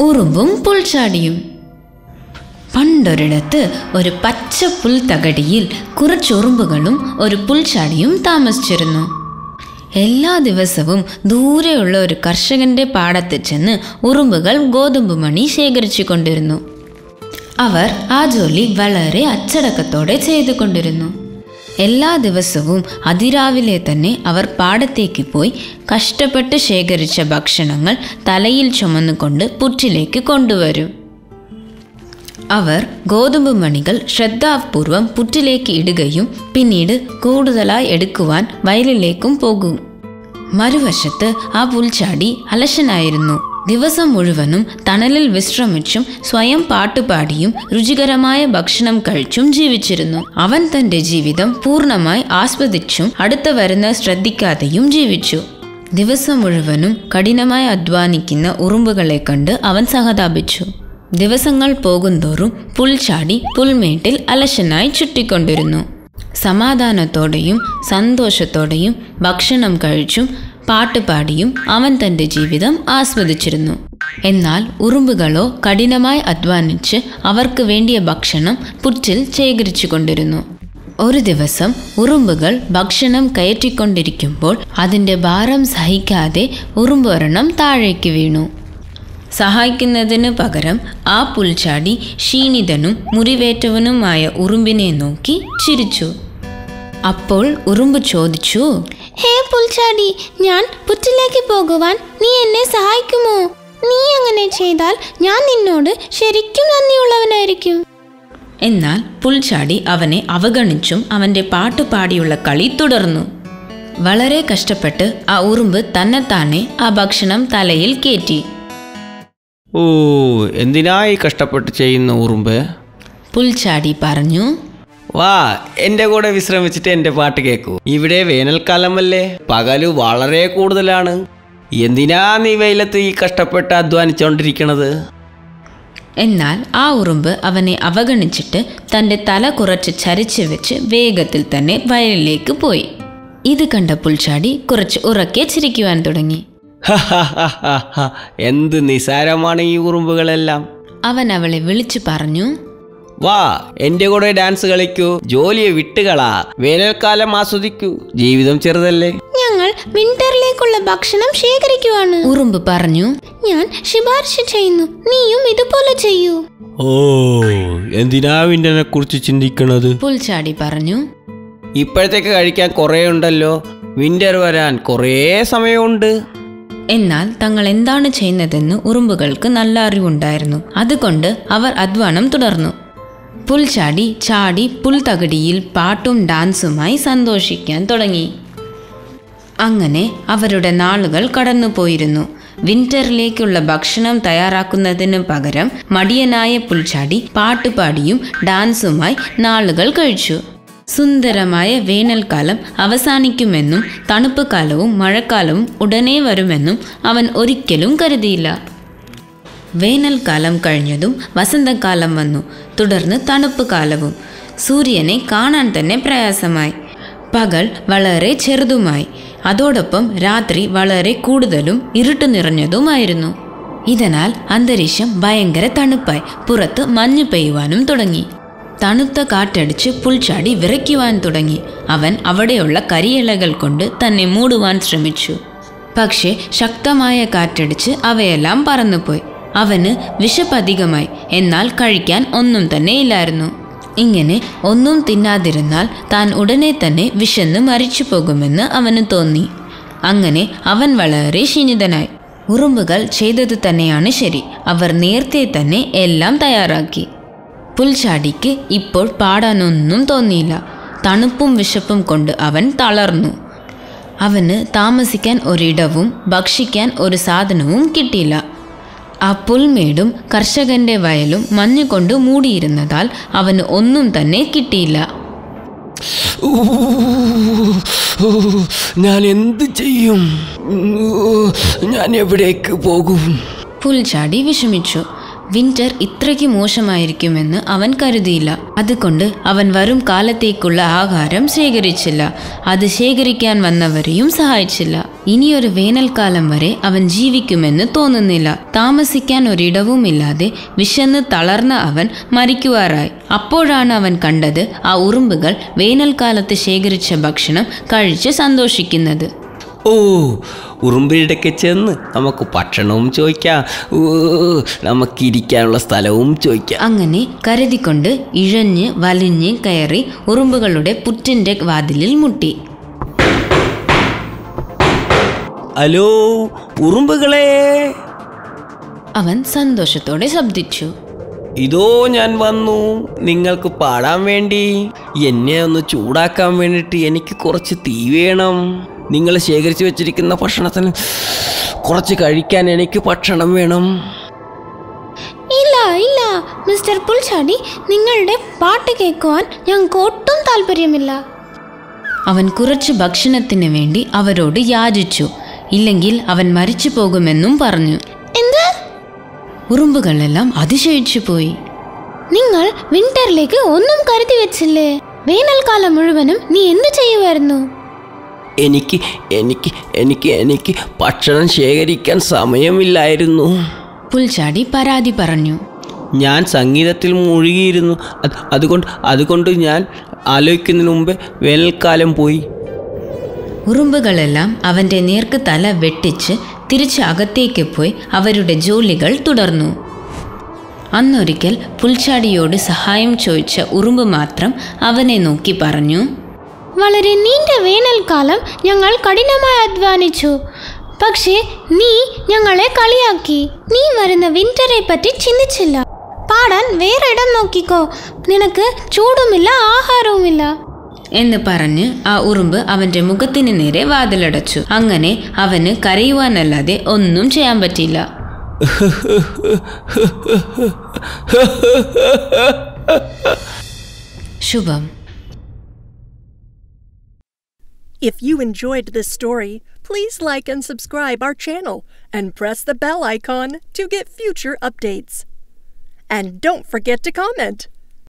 ഉറുമ്പും പുൽച്ചാടിയും പണ്ടൊരിടത്ത് ഒരു പച്ച പുൽത്തകടിയിൽ കുറച്ചുറുമ്പുകളും ഒരു പുൽച്ചാടിയും താമസിച്ചിരുന്നു എല്ലാ ദിവസവും ദൂരെയുള്ള ഒരു കർഷകന്റെ പാടത്ത് ചെന്ന് ഉറുമ്പുകൾ ഗോതമ്പ് മണി ശേഖരിച്ചു കൊണ്ടിരുന്നു അവർ ആ ജോലി വളരെ അച്ചടക്കത്തോടെ ചെയ്തുകൊണ്ടിരുന്നു എല്ലാ ദിവസവും അതിരാവിലെ തന്നെ അവർ പാടത്തേക്ക് പോയി കഷ്ടപ്പെട്ട് ശേഖരിച്ച ഭക്ഷണങ്ങൾ തലയിൽ ചുമന്നുകൊണ്ട് പുറ്റിലേക്ക് കൊണ്ടുവരും അവർ ഗോതമ്പ് മണികൾ ശ്രദ്ധാപൂർവം പുറ്റിലേക്ക് ഇടുകയും പിന്നീട് കൂടുതലായി എടുക്കുവാൻ വയലിലേക്കും പോകും മറുവശത്ത് ആ പുൽച്ചാടി അലശനായിരുന്നു ദിവസം മുഴുവനും തണലിൽ വിശ്രമിച്ചും സ്വയം പാട്ടുപാടിയും രുചികരമായ ഭക്ഷണം കഴിച്ചും ജീവിച്ചിരുന്നു അവൻ തന്റെ ജീവിതം പൂർണ്ണമായി ആസ്വദിച്ചും അടുത്ത വരുന്ന ശ്രദ്ധിക്കാതെയും ജീവിച്ചു ദിവസം മുഴുവനും കഠിനമായി അധ്വാനിക്കുന്ന ഉറുമ്പുകളെ കണ്ട് അവൻ സഹതാപിച്ചു ദിവസങ്ങൾ പോകുന്തോറും പുൽച്ചാടി പുൽമേട്ടിൽ അലശനായി ചുറ്റിക്കൊണ്ടിരുന്നു സമാധാനത്തോടെയും സന്തോഷത്തോടെയും ഭക്ഷണം കഴിച്ചും പാട്ടുപാടിയും അവൻ തൻ്റെ ജീവിതം ആസ്വദിച്ചിരുന്നു എന്നാൽ ഉറുമ്പുകളോ കഠിനമായി അധ്വാനിച്ച് അവർക്ക് വേണ്ടിയ ഭക്ഷണം പുറ്റിൽ ശേഖരിച്ചു കൊണ്ടിരുന്നു ഒരു ദിവസം ഉറുമ്പുകൾ ഭക്ഷണം കയറ്റിക്കൊണ്ടിരിക്കുമ്പോൾ അതിൻ്റെ ഭാരം സഹിക്കാതെ ഉറുമ്പൊരെണ്ണം താഴേക്ക് വീണു സഹായിക്കുന്നതിന് പകരം ആ പുൽച്ചാടി ക്ഷീണിതനും മുറിവേറ്റവനുമായ ഉറുമ്പിനെ നോക്കി ചിരിച്ചു അപ്പോൾ ഉറുമ്പ് ചോദിച്ചു ഹേ പുൽച്ചാടി ഞാൻ പുറ്റിലേക്ക് പോകുവാൻ നീ എന്നെ സഹായിക്കുമോ നീ അങ്ങനെ ചെയ്താൽ ഞാൻ നിന്നോട് ശരിക്കും നന്ദിയുള്ളവനായിരിക്കും എന്നാൽ പുൽച്ചാടി അവനെ അവഗണിച്ചും അവൻ്റെ പാട്ടുപാടിയുള്ള കളി തുടർന്നു വളരെ കഷ്ടപ്പെട്ട് ആ ഉറുമ്പ് തന്നെത്താനെ ആ ഭക്ഷണം തലയിൽ കയറ്റി ഓ എന്തിനായി കഷ്ടപ്പെട്ട് ചെയ്യുന്ന ഉറുമ്പ് പുൽച്ചാടി പറഞ്ഞു വാ എൻ്റെ കൂടെ വിശ്രമിച്ചിട്ട് എൻ്റെ പാട്ട് കേൾക്കൂ ഇവിടെ വേനൽക്കാലമല്ലേ പകല് വളരെ കൂടുതലാണ് എന്തിനാ നീ വെയിലത്ത് ഈ കഷ്ടപ്പെട്ട് അധ്വാനിച്ചുകൊണ്ടിരിക്കണത് എന്നാൽ ആ ഉറുമ്പ് അവനെ അവഗണിച്ചിട്ട് തൻ്റെ തല കുറച്ച് ചരിച്ച് വെച്ച് വേഗത്തിൽ തന്നെ വയലിലേക്ക് പോയി ഇത് കണ്ട പുൽച്ചാടി കുറച്ച് ഉറക്കെ ചിരിക്കുവാൻ തുടങ്ങി എന്ത് നിസാരമാണ് ഈ ഉറുമ്പുകളെല്ലാം അവൻ അവളെ വിളിച്ചു പറഞ്ഞു വാ എൻ്റെ കൂടെ ഡാൻസ് കളിക്കൂ ജോലിയെ വിട്ടുകളാ വേനൽക്കാലം ആസ്വദിക്കൂ ജീവിതം ചെറുതല്ലേ ഞങ്ങൾ വിന്ററിലേക്കുള്ള ഭക്ഷണം ശേഖരിക്കുവാണ് ഉറുമ്പ് പറഞ്ഞു ഞാൻ ശുപാർശ ചെയ്യുന്നു നീയും ഇതുപോലെ ചെയ്യൂ ഓ എന്തിനാ വിൻ്റനെ കുറിച്ച് ചിന്തിക്കണത് പുൽച്ചാടി പറഞ്ഞു ഇപ്പോഴത്തേക്ക് കഴിക്കാൻ കുറേ ഉണ്ടല്ലോ വിൻ്റർ വരാൻ കുറേ സമയമുണ്ട് എന്നാൽ തങ്ങൾ എന്താണ് ചെയ്യുന്നതെന്ന് ഉറുമ്പുകൾക്ക് നല്ല അറിവുണ്ടായിരുന്നു അതുകൊണ്ട് അവർ അധ്വാനം തുടർന്നു പുൽച്ചാടി ചാടി പുൽത്തകടിയിൽ പാട്ടും ഡാൻസുമായി സന്തോഷിക്കാൻ തുടങ്ങി അങ്ങനെ അവരുടെ നാളുകൾ കടന്നുപോയിരുന്നു വിന്ററിലേക്കുള്ള ഭക്ഷണം തയ്യാറാക്കുന്നതിന് പകരം മടിയനായ പുൽച്ചാടി പാട്ടുപാടിയും ഡാൻസുമായി നാളുകൾ കഴിച്ചു സുന്ദരമായ വേനൽക്കാലം അവസാനിക്കുമെന്നും തണുപ്പ് കാലവും മഴക്കാലവും ഉടനെ വരുമെന്നും അവൻ ഒരിക്കലും കരുതിയില്ല വേനൽക്കാലം കഴിഞ്ഞതും വസന്തകാലം വന്നു തുടർന്ന് തണുപ്പ് കാലവും സൂര്യനെ കാണാൻ തന്നെ പ്രയാസമായി പകൽ വളരെ ചെറുതുമായി അതോടൊപ്പം രാത്രി വളരെ കൂടുതലും ഇരുട്ട് നിറഞ്ഞതുമായിരുന്നു ഇതിനാൽ അന്തരീക്ഷം ഭയങ്കര തണുപ്പായി പുറത്ത് മഞ്ഞ് പെയ്യുവാനും തുടങ്ങി തണുത്ത കാറ്റടിച്ച് പുൽച്ചാടി വിറയ്ക്കുവാൻ തുടങ്ങി അവൻ അവിടെയുള്ള കരിയിലകൾ കൊണ്ട് തന്നെ മൂടുവാൻ ശ്രമിച്ചു പക്ഷേ ശക്തമായ കാറ്റടിച്ച് അവയെല്ലാം പറന്നുപോയി അവന് വിശപ്പധികമായി എന്നാൽ കഴിക്കാൻ ഒന്നും തന്നെ ഇല്ലായിരുന്നു ഇങ്ങനെ ഒന്നും തിന്നാതിരുന്നാൽ താൻ ഉടനെ തന്നെ വിശന്ന് മരിച്ചു പോകുമെന്ന് അവന് തോന്നി അങ്ങനെ അവൻ വളരെ ക്ഷീണിതനായി ഉറുമ്പുകൾ ചെയ്തത് തന്നെയാണ് ശരി അവർ നേരത്തെ തന്നെ എല്ലാം തയ്യാറാക്കി പുൽച്ചാടിക്ക് ഇപ്പോൾ പാടാനൊന്നും തോന്നിയില്ല തണുപ്പും വിശപ്പും കൊണ്ട് അവൻ തളർന്നു അവന് താമസിക്കാൻ ഒരിടവും ഭക്ഷിക്കാൻ ഒരു സാധനവും കിട്ടിയില്ല ആ പുൽമേടും കർഷകന്റെ വയലും മഞ്ഞുകൊണ്ട് മൂടിയിരുന്നതാൽ അവന് ഒന്നും തന്നെ കിട്ടിയില്ല ഞാൻ എന്ത് ചെയ്യും ഞാൻ എവിടേക്ക് പോകും പുൽച്ചാടി വിഷമിച്ചു വിന്റർ ഇത്രയ്ക്ക് മോശമായിരിക്കുമെന്ന് അവൻ കരുതിയില്ല അതുകൊണ്ട് അവൻ വരും കാലത്തേക്കുള്ള ആഹാരം ശേഖരിച്ചില്ല അത് ശേഖരിക്കാൻ വന്നവരെയും സഹായിച്ചില്ല ഇനിയൊരു വേനൽക്കാലം വരെ അവൻ ജീവിക്കുമെന്ന് തോന്നുന്നില്ല താമസിക്കാൻ ഒരിടവുമില്ലാതെ വിശന്ന് തളർന്ന അവൻ മരിക്കുവാറായി അപ്പോഴാണ് അവൻ കണ്ടത് ആ ഉറുമ്പുകൾ വേനൽക്കാലത്ത് ശേഖരിച്ച ഭക്ഷണം കഴിച്ച് സന്തോഷിക്കുന്നത് ഓ ഉറുമ്പിടയ്ക്ക് ചെന്ന് നമുക്ക് ഭക്ഷണവും ചോദിക്കാം ഓ നമുക്കിരിക്കാനുള്ള സ്ഥലവും ചോദിക്കാം അങ്ങനെ കരുതിക്കൊണ്ട് ഇഴഞ്ഞ് വലിഞ്ഞ് കയറി ഉറുമ്പുകളുടെ പുറ്റിന്റെ വാതിലിൽ മുട്ടി ഹലോ ഉറുമ്പുകളെ അവൻ സന്തോഷത്തോടെ ശബ്ദിച്ചു ഇതോ ഞാൻ വന്നു നിങ്ങൾക്ക് പാടാൻ വേണ്ടി എന്നെ ഒന്ന് ചൂടാക്കാൻ വേണ്ടിയിട്ട് എനിക്ക് കുറച്ച് തീ വേണം നിങ്ങൾ ശേഖരിച്ചു വെച്ചിരിക്കുന്ന ഭക്ഷണത്തിന് കുറച്ച് കഴിക്കാൻ എനിക്ക് ഭക്ഷണം വേണം ഇല്ല ഇല്ല മിസ്റ്റർ പുൽച്ചാടി നിങ്ങളുടെ പാട്ട് കേൾക്കുവാൻ ഞങ്ങൾക്ക് ഒട്ടും താല്പര്യമില്ല അവൻ കുറച്ച് ഭക്ഷണത്തിന് വേണ്ടി അവരോട് യാചിച്ചു ഇല്ലെങ്കിൽ അവൻ മരിച്ചു പോകുമെന്നും പറഞ്ഞു എന്ത് ഉറുമ്പുകളെല്ലാം അതിശയിച്ചു പോയി നിങ്ങൾ വിന്ററിലേക്ക് ഒന്നും കരുതി വെച്ചില്ലേ വേനൽക്കാലം മുഴുവനും നീ എന്ത് ചെയ്യുമായിരുന്നു എനിക്ക് എനിക്ക് എനിക്ക് എനിക്ക് ഭക്ഷണം ശേഖരിക്കാൻ സമയമില്ലായിരുന്നു പുൽച്ചാടി പരാതി പറഞ്ഞു ഞാൻ സംഗീതത്തിൽ മുഴുകിയിരുന്നു അത് അതുകൊണ്ട് അതുകൊണ്ട് ഞാൻ ആലോചിക്കുന്നതിന് മുമ്പേ വേനൽക്കാലം പോയി ഉറുമ്പുകളെല്ലാം അവന്റെ നേർക്ക് തല വെട്ടിച്ച് തിരിച്ച് അകത്തേക്ക് പോയി അവരുടെ ജോലികൾ തുടർന്നു അന്നൊരിക്കൽ പുൽച്ചാടിയോട് സഹായം ചോദിച്ച ഉറുമ്പ് മാത്രം അവനെ നോക്കി പറഞ്ഞു വളരെ നീണ്ട വേനൽക്കാലം ഞങ്ങൾ കഠിനമായി അധ്വാനിച്ചു പക്ഷേ നീ ഞങ്ങളെ കളിയാക്കി നീ വരുന്ന വിന്ററെ പറ്റി ചിന്തിച്ചില്ല പാടാൻ വേറെ ഇടം നോക്കിക്കോ നിനക്ക് ചൂടുമില്ല ആഹാരവുമില്ല എന്ന് പറഞ്ഞ് ആ ഉറുമ്പ് അവന്റെ മുഖത്തിന് നേരെ വാതിലടച്ചു അങ്ങനെ അവന് കരയുവാനല്ലാതെ ഒന്നും ചെയ്യാൻ പറ്റില്ല ശുഭം If you enjoyed this story, please like and subscribe our channel and press the bell icon to get future updates. And don't forget to comment.